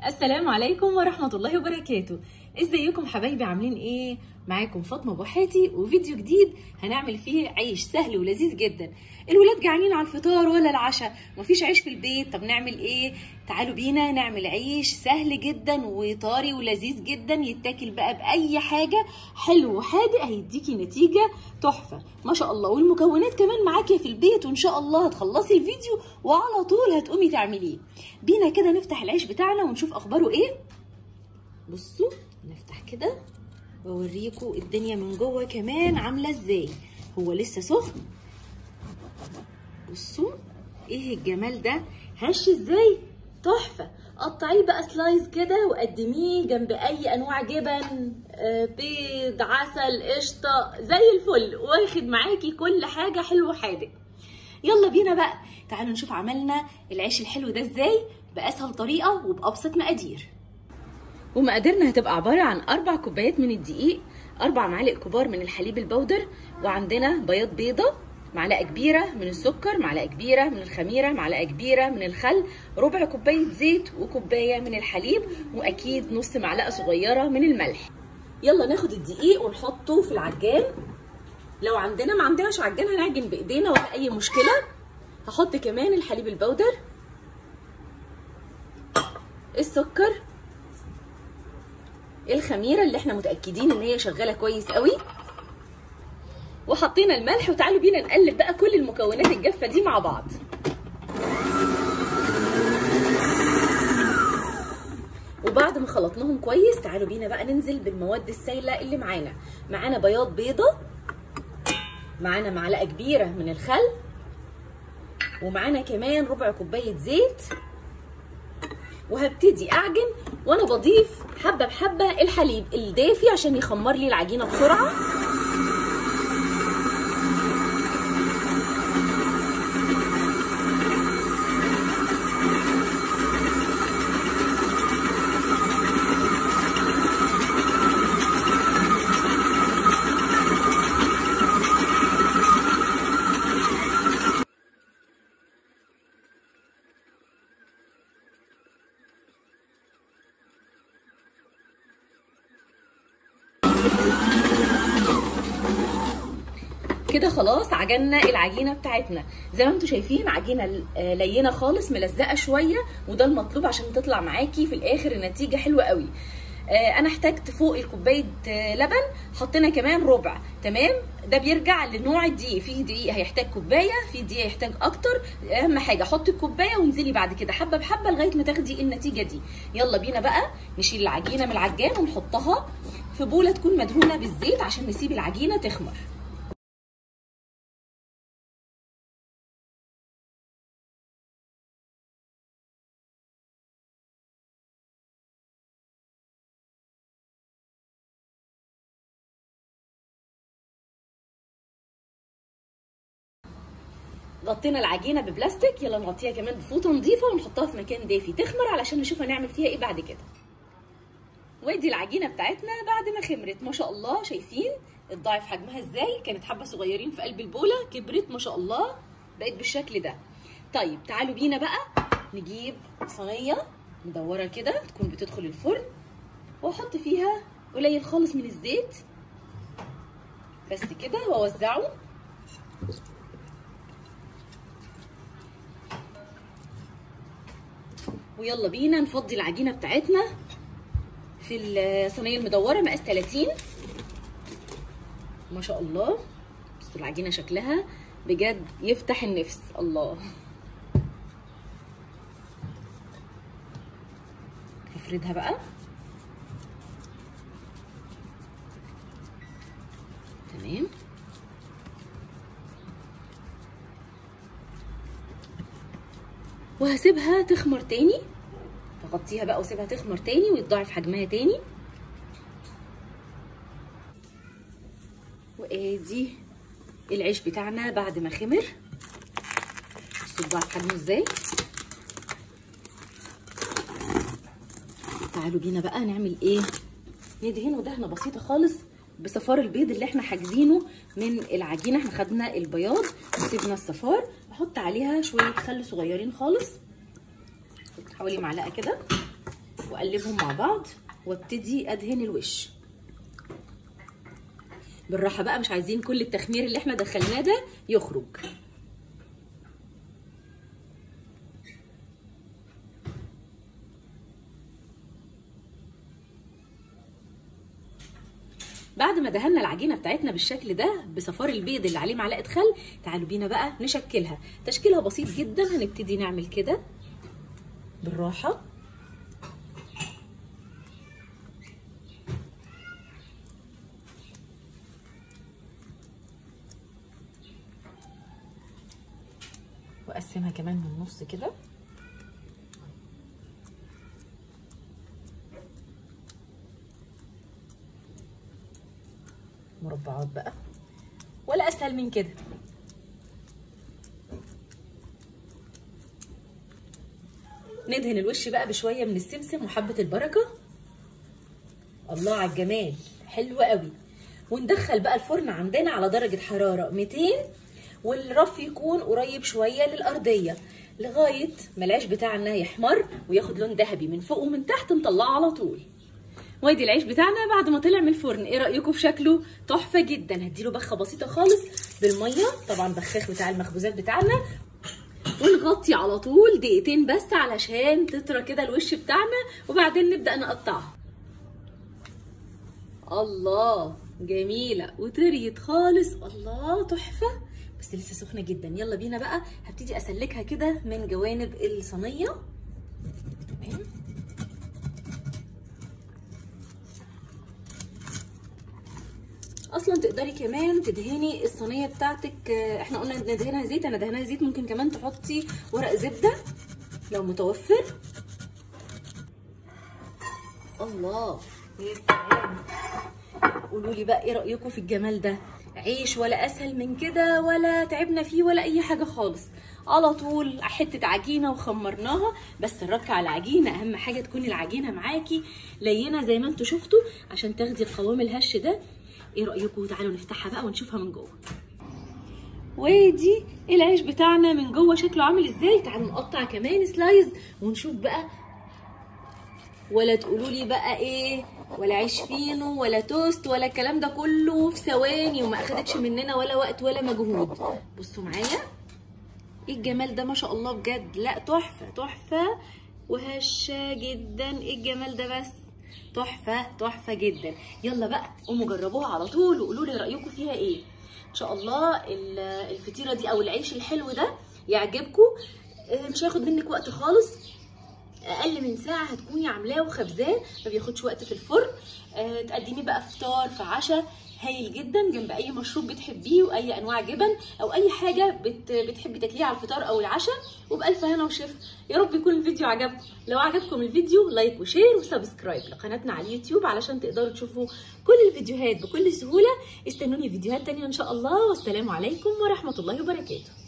السلام عليكم ورحمة الله وبركاته ازيكم حبايبي عاملين ايه معاكم فاطمة بوحاتي وفيديو جديد هنعمل فيه عيش سهل ولذيذ جدا الولاد جعانين على الفطار ولا العشاء مفيش عيش في البيت طب نعمل ايه تعالوا بينا نعمل عيش سهل جدا وطري ولذيذ جدا يتاكل بقى باي حاجة حلو وحادق هيديكي نتيجة تحفة ما شاء الله والمكونات كمان معاكي في البيت وان شاء الله هتخلصي الفيديو وعلى طول هتقومي تعمليه بينا كده نفتح العيش بتاعنا ونشوف اخباره ايه بصوا نفتح كده واوريكم الدنيا من جوه كمان عامله ازاي هو لسه سخن بصوا ايه الجمال ده هش ازاي تحفه قطعيه بقى سلايز كده وقدميه جنب اي انواع جبن آه، بيض عسل قشطه زي الفل واخد معاكي كل حاجه حلو حادق يلا بينا بقى تعالوا نشوف عملنا العيش الحلو ده ازاي باسهل طريقه وبابسط مقادير ومقاديرنا هتبقى عبارة عن أربع كوبايات من الدقيق أربع معالق كبار من الحليب البودر وعندنا بياض بيضة معلقة كبيرة من السكر معلقة كبيرة من الخميرة معلقة كبيرة من الخل ربع كوباية زيت وكوباية من الحليب وأكيد نص معلقة صغيرة من الملح يلا ناخد الدقيق ونحطه في العجان لو عندنا ما عندناش عجان هنعجن بإيدينا ولا أي مشكلة هحط كمان الحليب البودر السكر الخميره اللي احنا متاكدين ان هي شغاله كويس قوي وحطينا الملح وتعالوا بينا نقلب بقى كل المكونات الجافه دي مع بعض وبعد ما خلطناهم كويس تعالوا بينا بقى ننزل بالمواد السائله اللي معانا معانا بياض بيضه معانا معلقه كبيره من الخل ومعانا كمان ربع كوبايه زيت وهبتدي اعجن وانا بضيف حبه بحبه الحليب الدافي عشان يخمر لي العجينه بسرعه كده خلاص عجنا العجينه بتاعتنا زي ما انتم شايفين عجينه لينه خالص ملزقه شويه وده المطلوب عشان تطلع معاكي في الاخر النتيجه حلوه قوي انا احتاجت فوق الكوبايه لبن حطينا كمان ربع تمام ده بيرجع لنوع الدقيق في دقيق هيحتاج كوبايه في دقيق هيحتاج اكتر اهم حاجه حطي الكوبايه وانزلي بعد كده حبه بحبه لغايه ما تاخدي النتيجه دي يلا بينا بقى نشيل العجينه من العجان ونحطها في بوله تكون مدهونه بالزيت عشان نسيب العجينه تخمر غطينا العجينه ببلاستيك يلا نغطيها كمان بفوطه نظيفه ونحطها في مكان دافي تخمر علشان نشوف هنعمل فيها ايه بعد كده وادي العجينه بتاعتنا بعد ما خمرت ما شاء الله شايفين اتضاعف حجمها ازاي كانت حبه صغيرين في قلب البوله كبرت ما شاء الله بقت بالشكل ده طيب تعالوا بينا بقى نجيب صينيه مدوره كده تكون بتدخل الفرن واحط فيها قليل خالص من الزيت بس كده واوزعه ويلا بينا نفضي العجينه بتاعتنا في الصينيه المدوره مقاس 30 ما شاء الله بصوا العجينه شكلها بجد يفتح النفس الله هفردها بقى تمام وهسيبها تخمر تاني اغطيها بقى واسيبها تخمر تاني ويتضاعف حجمها تاني وادي العيش بتاعنا بعد ما خمر بصوا اتضاعف حجمه ازاي تعالوا بينا بقى نعمل ايه ندهنه دهنه بسيطه خالص بصفار البيض اللي احنا حاجزينه من العجينه احنا خدنا البياض وسيبنا الصفار احط عليها شويه خل صغيرين خالص حوالي معلقه كده واقلبهم مع بعض وابتدي ادهن الوش بالراحه بقى مش عايزين كل التخمير اللي احنا دخلناه ده يخرج بعد ما دهنا العجينه بتاعتنا بالشكل ده بصفار البيض اللي عليه معلقه خل تعالوا بينا بقى نشكلها تشكيلها بسيط جدا هنبتدي نعمل كده بالراحه واقسمها كمان من النص كده مربعات بقى ولا اسهل من كده ندهن الوش بقى بشويه من السمسم وحبه البركه الله على الجمال حلو قوي وندخل بقى الفرن عندنا على درجه حراره 200 والرف يكون قريب شويه للارضيه لغايه ما العيش بتاعنا يحمر وياخد لون ذهبي من فوق ومن تحت نطلعه على طول وادي العيش بتاعنا بعد ما طلع من الفرن ايه رايكم في شكله تحفه جدا هديله بخه بسيطه خالص بالميه طبعا بخاخ بتاع المخبوزات بتاعنا ونغطي على طول دقيقتين بس علشان تطرى كده الوش بتاعنا وبعدين نبدا نقطعها الله جميله وطريت خالص الله تحفه بس لسه سخنه جدا يلا بينا بقى هبتدي اسلكها كده من جوانب الصينيه تمام اصلا تقدري كمان تدهني الصينيه بتاعتك احنا قلنا ندهنها زيت انا دهنها زيت ممكن كمان تحطي ورق زبده لو متوفر الله يا سلام قولوا لي بقى ايه رايكم في الجمال ده عيش ولا اسهل من كده ولا تعبنا فيه ولا اي حاجه خالص على طول حته عجينه وخمرناها بس نركع العجينه اهم حاجه تكون العجينه معاكي لينه زي ما انتوا شفتوا عشان تاخدي القوام الهش ده ايه رايكم تعالوا نفتحها بقى ونشوفها من جوه ودي العيش بتاعنا من جوه شكله عامل ازاي تعالوا نقطع كمان سلايز ونشوف بقى ولا تقولوا لي بقى ايه ولا عيش فينو ولا توست ولا الكلام ده كله في ثواني وما اخدتش مننا ولا وقت ولا مجهود بصوا معايا ايه الجمال ده ما شاء الله بجد لا تحفه تحفه وهشه جدا ايه الجمال ده بس تحفه تحفه جدا يلا بقى قوموا جربوها على طول وقولوا لي رايكم فيها ايه ان شاء الله الفطيره دي او العيش الحلو ده يعجبكم مش هياخد منك وقت خالص اقل من ساعه هتكوني عاملاه وخبزاه ما بياخدش وقت في الفرن أه تقدميه بقى فطار في عشاء هايل جدا جنب اي مشروب بتحبيه واي انواع جبن او اي حاجه بت بتحبي تاكليها على الفطار او العشاء وبالف هنا وشفا يا رب يكون الفيديو عجبكم لو عجبكم الفيديو لايك وشير وسبسكرايب لقناتنا على اليوتيوب علشان تقدروا تشوفوا كل الفيديوهات بكل سهوله استنوني فيديوهات تانية ان شاء الله والسلام عليكم ورحمه الله وبركاته